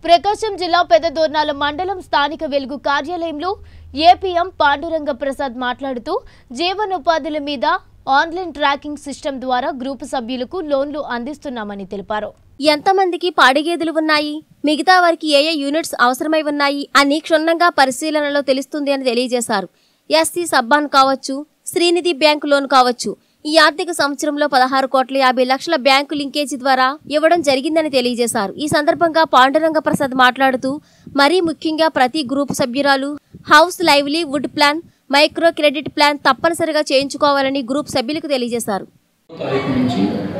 ప్రకాశం జిల్లా పెద్దదోర్నాల మండలం స్థానిక వెలుగు కార్యాలయంలో ఏపీఎం పాండురంగ ప్రసాద్ మాట్లాడుతూ జీవనోపాధుల మీద ఆన్లైన్ ట్రాకింగ్ సిస్టమ్ ద్వారా గ్రూపు సభ్యులకు లోన్లు అందిస్తున్నామని తెలిపారు ఎంతమందికి పాడిగేదెలు ఉన్నాయి మిగతా వారికి ఏ ఏ యూనిట్స్ అవసరమై ఉన్నాయి అని క్షుణ్ణంగా పరిశీలనలో తెలుస్తుంది అని తెలియజేశారు ఎస్సీ సబ్బాన్ కావచ్చు శ్రీనిధి బ్యాంకు లోన్ కావచ్చు ఈ ఆర్థిక సంవత్సరంలో పదహారు కోట్ల యాభై లక్షల బ్యాంకు లింకేజీ ద్వారా ఇవ్వడం జరిగిందని తెలియజేశారు ఈ సందర్భంగా పాండురంగ ప్రసాద్ మాట్లాడుతూ మరీ ముఖ్యంగా ప్రతి గ్రూపు సభ్యురాలు house livelihood plan micro credit plan తప్పనిసరిగా చేయించుకోవాలని గ్రూప్ సభ్యులకు తెలియజేశారు తారీఖు నుంచి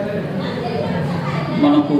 మనకు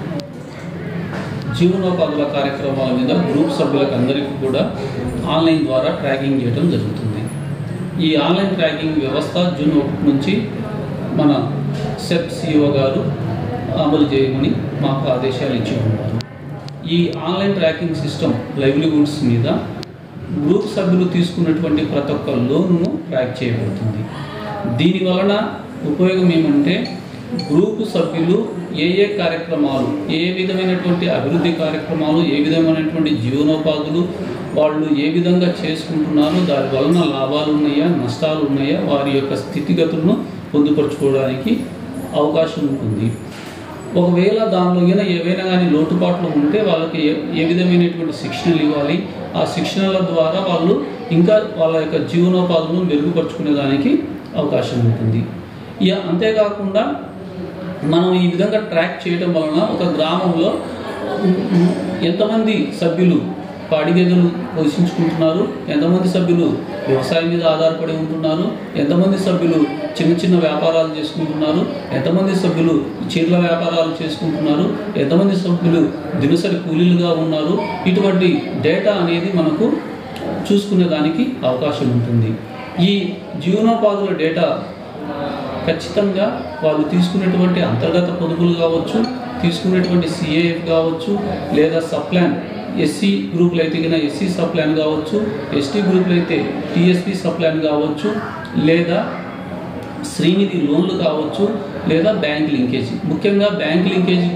జీవనోపాధుల కార్యక్రమాల మీద గ్రూప్ సభ్యులకు అందరికీ కూడా ఆన్లైన్ ద్వారా ట్రాకింగ్ చేయడం జరుగుతుంది ఈ ఆన్లైన్ ట్రాకింగ్ వ్యవస్థ జూన్ ఒకటి నుంచి మన సెప్ సిఇఓ గారు అమలు చేయమని మాకు ఆదేశాలు ఇచ్చి ఉన్నారు ఈ ఆన్లైన్ ట్రాకింగ్ సిస్టమ్ లైవ్లీహుడ్స్ మీద గ్రూప్ సభ్యులు తీసుకున్నటువంటి ప్రతి ఒక్క లోన్ను ట్రాక్ చేయబడుతుంది దీని వలన ఉపయోగం ఏమంటే గ్రూపు సభ్యులు ఏ ఏ కార్యక్రమాలు ఏ విధమైనటువంటి అభివృద్ధి కార్యక్రమాలు ఏ విధమైనటువంటి జీవనోపాధులు వాళ్ళు ఏ విధంగా చేసుకుంటున్నారు దాని వలన లాభాలు ఉన్నాయా నష్టాలు ఉన్నాయా వారి యొక్క స్థితిగతులను పొందుపరచుకోవడానికి అవకాశం ఉంటుంది ఒకవేళ దానిలో గిన ఏవైనా కానీ లోటుపాట్లు ఉంటే వాళ్ళకి ఏ ఏ విధమైనటువంటి శిక్షణలు ఇవ్వాలి ఆ శిక్షణల ద్వారా వాళ్ళు ఇంకా వాళ్ళ యొక్క జీవనోపాధులను మెరుగుపరుచుకునే దానికి అవకాశం ఉంటుంది ఇక అంతేకాకుండా మనం ఈ విధంగా ట్రాక్ చేయడం వలన ఒక గ్రామంలో ఎంతమంది సభ్యులు పాడిగేదెలు పోషించుకుంటున్నారు ఎంతమంది సభ్యులు వ్యవసాయం మీద ఆధారపడి ఉంటున్నారు ఎంతమంది సభ్యులు చిన్న చిన్న వ్యాపారాలు చేసుకుంటున్నారు ఎంతమంది సభ్యులు చీరల వ్యాపారాలు చేసుకుంటున్నారు ఎంతమంది సభ్యులు దినసరి కూలీలుగా ఉన్నారు ఇటువంటి డేటా అనేది మనకు చూసుకునే దానికి అవకాశం ఉంటుంది ఈ జీవనోపాధుల డేటా ఖచ్చితంగా వాళ్ళు తీసుకునేటువంటి అంతర్గత పొదుపులు కావచ్చు తీసుకునేటువంటి సిఏఎఫ్ కావచ్చు లేదా సప్లాన్ ఎస్సీ గ్రూపులు అయితే కన్నా ఎస్సీ సప్లాన్ కావచ్చు ఎస్టీ గ్రూపులు అయితే టీఎస్పీ సప్లాన్ కావచ్చు లేదా శ్రీనిధి లోన్లు కావచ్చు లేదా బ్యాంక్ లింకేజ్ ముఖ్యంగా బ్యాంక్ లింకేజ్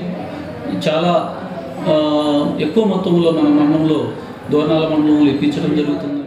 చాలా ఆ, ఎక్కువ మొత్తంలో మన మండలంలో దోర్నాల మండలంలో ఇప్పించడం జరుగుతుంది